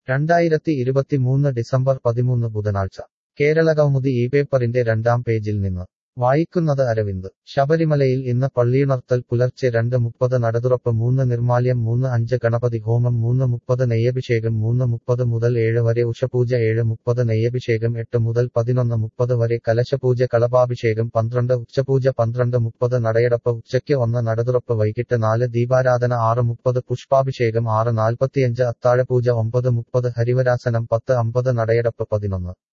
രണ്ടായിരത്തി ഇരുപത്തിമൂന്ന് ഡിസംബർ പതിമൂന്ന് ബുധനാഴ്ച കേരളകൗമുദി ഈ പേപ്പറിന്റെ രണ്ടാം പേജിൽ നിന്ന് വായിക്കുന്നത് അരവിന്ദ് ശബരിമലയിൽ ഇന്ന് പള്ളിയുണർത്തൽ പുലർച്ചെ രണ്ട് മുപ്പത് നടതുറപ്പ് മൂന്ന് നിർമാല്യം മൂന്ന് അഞ്ച് ഗണപതി ഹോമം മൂന്ന് മുപ്പത് നെയ്യഭിഷേകം മൂന്ന് മുപ്പത് മുതൽ ഏഴ് വരെ ഉഷപൂജ ഏഴ് മുപ്പത് നെയ്യഭിഷേകം എട്ട് മുതൽ പതിനൊന്ന് മുപ്പത് വരെ കലശപൂജ കളഭാഭിഷേകം പന്ത്രണ്ട് ഉച്ചപൂജ പന്ത്രണ്ട് മുപ്പത് നടയടപ്പ് ഉച്ചയ്ക്ക് ഒന്ന് നടതുറപ്പ് വൈകിട്ട് നാല് ദീപാരാധന ആറ് മുപ്പത് പുഷ്പാഭിഷേകം ആറ് നാൽപ്പത്തിയഞ്ച് അത്താഴപൂജ ഒമ്പത് മുപ്പത് ഹരിവരാസനം പത്ത് അമ്പത് നടയടപ്പ് പതിനൊന്ന്